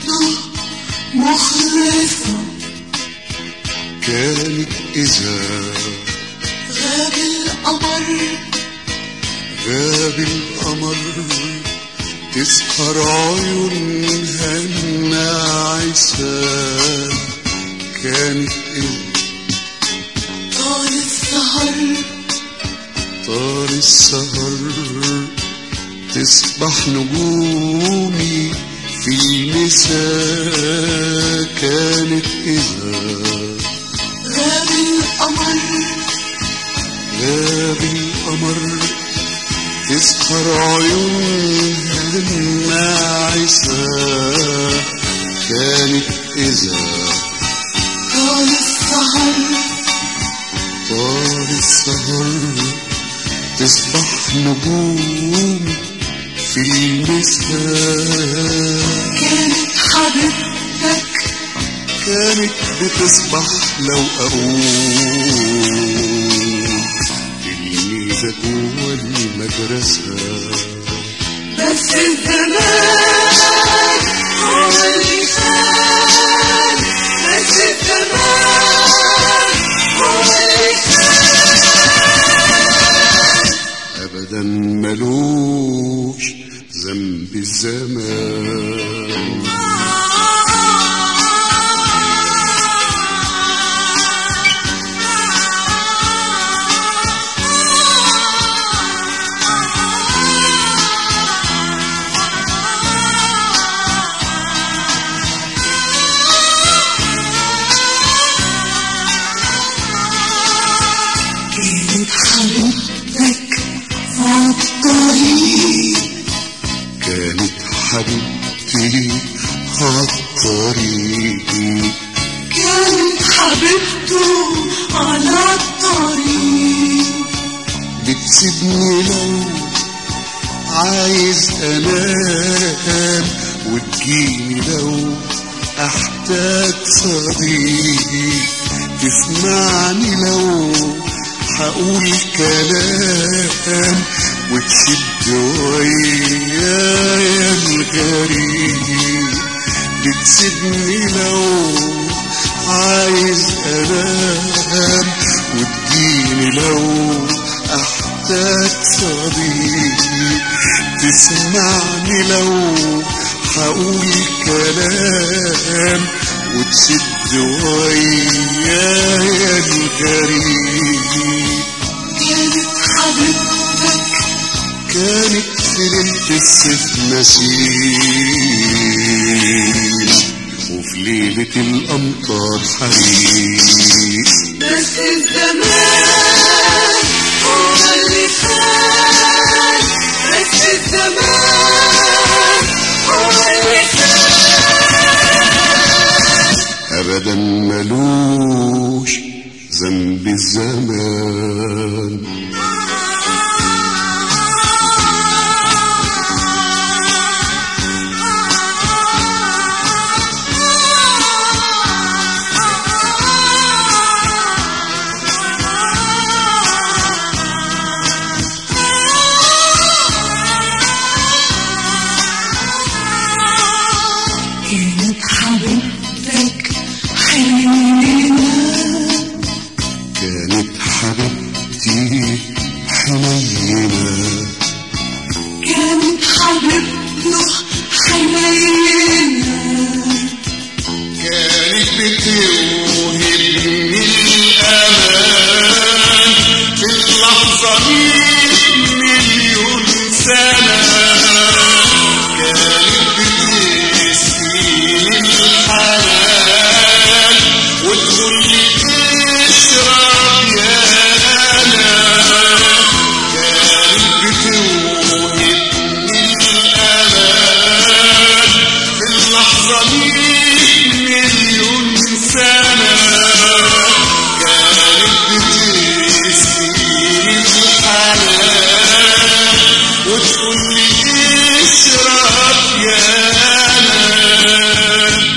برضه مخلصة كانت إذا غاب القمر غاب القمر تسهر عيونها الناعسة كانت إذا طال السهر طار السهر تصبح نجومي في المساء كانت إذا غاب القمر غاب القمر تسهر عيونها الناعسة كانت إذا طال السهر طار السهر تصبح نجوم في المساء كانت حبيبتك كانت بتصبح لو أقول تلميذة جوه المدرسة بس الزمان هو اللي كان بس الزمان هو اللي أبدا ملوش ذنب الزمان كانت حبيبتك عالطريق كانت حبيبتي عالطريق كانت حبيبته على الطريق بتسيبني لو عايز انام وتجيني لو احتاج صديق تسمعني لو هقول كلام وتشد ويايا الغريب بتسيبني لو عايز انام وتجيني لو احتاج صديق تسمعني لو هقول كلام وتشد ويايا الغريب كانت حبيبتك كانت في ليلة الصيف نسيم وفي ليلة الأمطار حريق بس الزمان هو اللي كان بس الزمان هو اللي أبدا ملوش ذنب الزمان كانت